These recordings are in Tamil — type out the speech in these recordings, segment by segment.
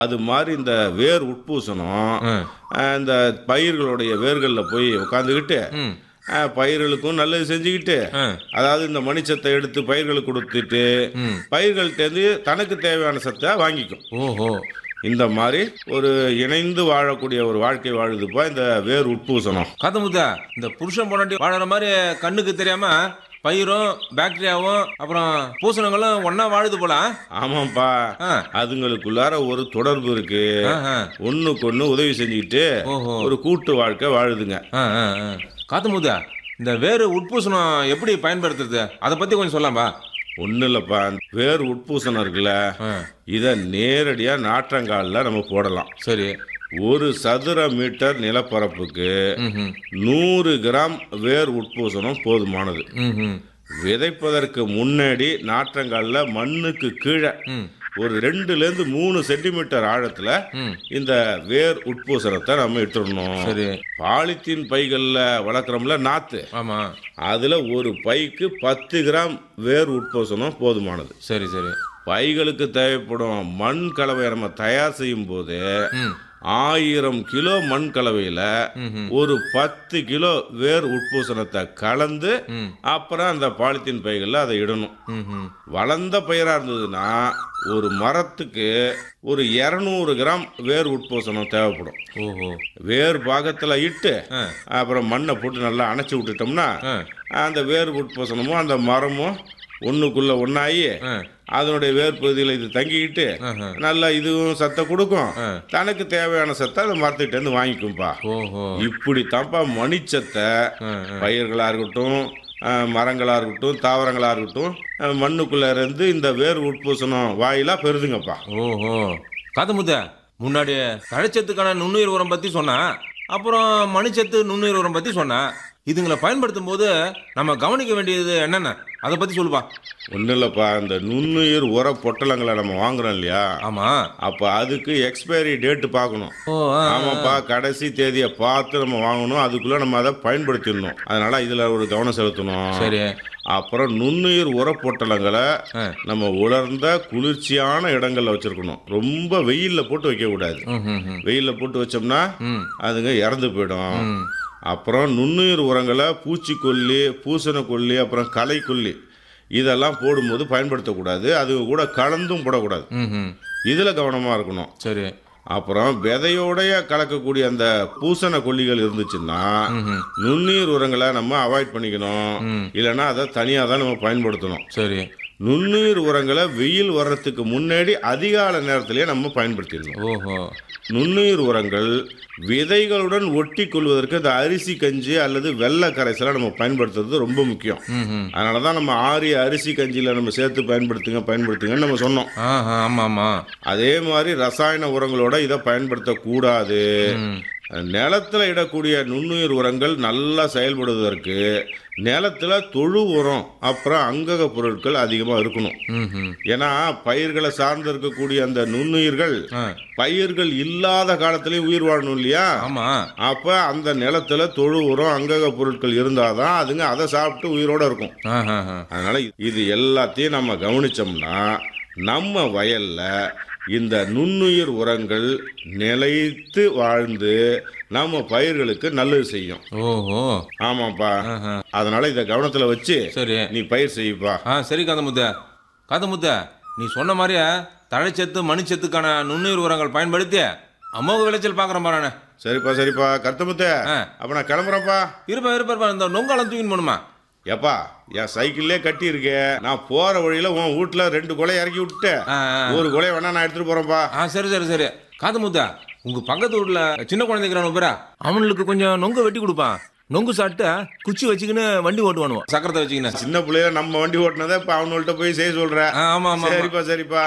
அது மாதிரி இந்த வேர் உட்பூசணம் ம். அஹ், இந்த பயிர்களுடைய வேர்களில் போய் உட்காந்துக்கிட்டு ம் அஹ், பயிர்களுக்கும் நல்லது செஞ்சுக்கிட்டு ஆ. அதாவது இந்த மணிச்சத்தை எடுத்து பயிர்களுக்கு கொடுத்துட்டு ம். பயிர்கள்ட்டேருந்து தனக்கு தேவையான சத்தை வாங்கிக்கும் ஓஹோ இந்த மாதிரி ஒரு இணைந்து வாழக்கூடிய ஒரு வாழ்க்கை வாழுதுப்பா இந்த வேர் உட்பூசணம் காத்தமுத்தா இந்த புருஷன் பொண்டாட்டி வாழற மாதிரி கண்ணுக்கு தெரியாம பயிரும் பாக்டீரியாவும் அப்புறம் பூசணங்களும் ஒண்ணா வாழுது போல ஆமாப்பா ஆ. அதுங்களுக்குள்ளார ஒரு தொடர்பு இருக்கு ஆஹா. ஒண்ணுக்கு ஒண்ணு உதவி செஞ்சுக்கிட்டு ஓஹோ ஒரு கூட்டு வாழ்க்கை வாழுதுங்க ஆ, ஆ, ஆ. காத்தமுத்தா இந்த வேறு உட்பூசணம் எப்படி பயன்படுத்துறது அதை பத்தி கொஞ்சம் சொல்லலாம்பா ஒன்றும் இல்லைப்பா வேர் உட்பூசணம் இருக்குல்ல ஆ, இதை நேரடியாக நாற்றங்காலில் நம்ம போடலாம் சரி ஒரு சதுர மீட்டர் நிலப்பரப்புக்கு ம்ஹும். நூறு கிராம் வேர் உட்பூசணம் போதுமானது ம்ஹும். விதைப்பதற்கு முன்னாடி நாற்றங்காலில் மண்ணுக்கு கீழே ம். ஒரு ரெண்டுலேருந்து மூணு சென்டிமீட்டர் ஆழத்தில் ம். இந்த வேர் உட்பூசணத்தை நம்ம இட்டுறணும் சரி பாலித்தீன் பைகளில் வளர்க்குறோம்ல நாற்று ஆமா அதில் ஒரு பைக்கு பத்து கிராம் வேர் உட்பூசணம் போதுமானது சரி சரி பைகளுக்கு தேவைப்படும் மண் கலவையை நம்ம தயார் செய்யும் போது ம் ஆயிரம் கிலோ மண் கலவையில் ம்ஹும். ஒரு பத்து கிலோ வேர் உட்பூசணத்தை கலந்து ம் அப்புறம் அந்த பாலித்தீன் பைகளில் அதை இடணும் ம்ஹும். வளர்ந்த பயிராக இருந்ததுன்னா ஒரு மரத்துக்கு ஒரு இரநூறு கிராம் வேர் உட்பூசணம் தேவைப்படும் ஓஹோ வேர் பாகத்தில் இட்டு ஆ. அப்புறம் மண்ணை போட்டு நல்லா அணைச்சி விட்டுட்டோம்னா ஆ. அந்த வேர் உட்பூசணமும் அந்த மரமும் ஒன்றுக்குள்ளே ஒன்றாகி ஆ. அதனுடைய வேர் பகுதியில் இது தங்கிக்கிட்டு ஆஹா. நல்லா இதுவும் சத்தை கொடுக்கும் ஆ. தனக்கு தேவையான சத்தை அந்த மரத்துக்கிட்டேருந்து வாங்கிக்கும்பா ஓஹோ இப்படி தான்ப்பா மணிச்சத்தை ஆ, ஆ. பயிர்களாக இருக்கட்டும் அஹ், மரங்களா இருக்கட்டும் தாவரங்களா இருக்கட்டும் அஹ், மண்ணுக்குள்ள இருந்து இந்த வேர் உட்பூசணம் வாயிலா பெறுதுங்கப்பா ஓஹோ காத்தமுத்த முன்னாடி தழைச்சத்துக்கான நுண்ணுயிர் உரம் பத்தி சொன்னா அப்புறம் மணிச்சத்து நுண்ணுயிர் உரம் பத்தி சொன்னா இதுங்களை பயன்படுத்தும் போது நம்ம கவனிக்க வேண்டியது என்னென்ன அதை பத்தி சொல்லுப்பா ஒன்றும் இல்லைப்பா இந்த நுண்ணுயிர் உர பொட்டலங்களை நம்ம வாங்குறோம் இல்லையா ஆமா அப்போ அதுக்கு எக்ஸ்பைரி டேட்டு பார்க்கணும் ஓ ஆ, ஆமாப்பா கடைசி தேதியை பார்த்து நம்ம வாங்கணும் அதுக்குள்ள நம்ம அதை பயன்படுத்திடணும் அதனால இதுல ஒரு கவனம் செலுத்தணும் சரி அப்புறம் நுண்ணுயிர் உர பொட்டலங்களை ஆ. நம்ம உலர்ந்த குளிர்ச்சியான இடங்கள்ல வச்சிருக்கணும் ரொம்ப வெயில்ல போட்டு வைக்க கூடாது ம், ம், ம். வெயில்ல போட்டு வச்சோம்னா ம், அதுங்க இறந்து போயிடும் ம். அப்புறம் நுண்ணுயிர் உரங்களை பூச்சிக்கொல்லி பூசணக்கொல்லி அப்புறம் களைக்கொல்லி இதெல்லாம் போடும்போது பயன்படுத்தக்கூடாது அது கூட கலந்தும் போடக்கூடாது ம், ம். இதில் கவனமாக இருக்கணும் சரி அப்புறம் விதையோடைய கலக்கக்கூடிய அந்த பூசண கொல்லிகள் இருந்துச்சுன்னா ம், ம். நுண்ணுயிர் உரங்களை நம்ம அவாய்ட் பண்ணிக்கணும் ம். இல்லைன்னா அதை தனியாக தான் நம்ம பயன்படுத்தணும் சரி நுண்ணுயிர் உரங்களை வெயில் வர்றதுக்கு முன்னாடி அதிகால நேரத்திலேயே நம்ம பயன்படுத்திடணும் ஓஹோ நுண்ணுயிர் உரங்கள் விதைகளுடன் ஒட்டி கொள்வதற்கு இந்த அரிசி கஞ்சி அல்லது வெள்ளை கரைசலை நம்ம பயன்படுத்துறது ரொம்ப முக்கியம் ம், ம். அதனால தான் நம்ம ஆரிய அரிசி கஞ்சியில் நம்ம சேர்த்து பயன்படுத்துங்க பயன்படுத்துங்கன்னு நம்ம சொன்னோம் ஆஹா ஆமா ஆமா அதே மாதிரி ரசாயன உரங்களோட இதை பயன்படுத்தக்கூடாது ம். நிலத்துல இடக்கூடிய நுண்ணுயிர் உரங்கள் நல்லா செயல்படுவதற்கு நிலத்துல தொழு உரம் அப்புறம் அங்கக பொருட்கள் அதிகமாக இருக்கணும் ம், ம். ஏன்னா பயிர்களை சார்ந்து இருக்கக்கூடிய அந்த நுண்ணுயிர்கள் ஆ, பயிர்கள் இல்லாத காலத்திலயும் உயிர் வாழணும் இல்லையா ஆமா அப்ப அந்த நிலத்துல தொழு உரம் அங்கக பொருட்கள் இருந்தாதான் அதுங்க அதை சாப்பிட்டு உயிரோட இருக்கும் ஆஹா, ஆஹா. அதனால இது எல்லாத்தையும் நம்ம கவனிச்சோம்னா நம்ம வயல்ல இந்த நுண்ணுயிர் உரங்கள் நிலைத்து வாழ்ந்து நம்ம பயிர்களுக்கு நல்லது செய்யும் ஓஹோ ஆமாப்பா ஆஹா. அதனால இதை கவனத்துல வச்சு சரி நீ பயிர் செய்ப்பா ஆ சரி காதமுத்த காதமுத்த நீ சொன்ன மாதிரியே தழைச்சத்து மணிச்சத்துக்கான நுண்ணுயிர் உரங்கள் பயன்படுத்தி அமோக விளைச்சல் பார்க்குறேன் பாருண்ணே சரிப்பா சரிப்பா கருத்தமுத்த ஆ. அப்ப நான் கிளம்புறேன்ப்பா இருப்பா இருப்பா இருப்பா இந்த நொங்காலம் தூக்கின்னு போகணுமா ஏப்பா என் சைக்கிள்லே கட்டி இருக்கே நான் போற வழியில உன் வீட்டுல ரெண்டு கொலை இறக்கி விட்டுட்டு ஆ, ஆ. ஒரு கொலையை வேணா நான் எடுத்துட்டு போறேன்ப்பா ஆ சரி சரி சரி காதமுத்தா உங்க பக்கத்து வீட்டில் சின்ன குழந்தைக்கிறானு பேரா அவனுக்கு கொஞ்சம் நொங்கு வெட்டி கொடுப்பான் நொங்கு சாப்பிட்டு குச்சி வச்சுக்கின்னு வண்டி ஓட்டுவானுவோம் சக்கரத்தை வச்சுக்கின்னு சின்ன பிள்ளையில நம்ம வண்டி ஓட்டினதை இப்ப அவனுள்கிட்ட போய் செய்ய சொல்ற ஆ, ஆமா ஆமா ஆமா. சரிப்பா சரிப்பா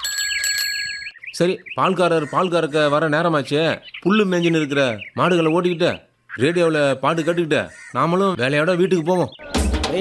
சரி பால்காரர் பால் கறக்க வர நேரமாச்சு புல்லு மேஞ்சின்னு இருக்கிற மாடுகளை ஓட்டிக்கிட்டு ரேடியோவில் பாட்டு கேட்டுக்கிட்டு நாமளும் வேலையோட வீட்டுக்கு போவோம்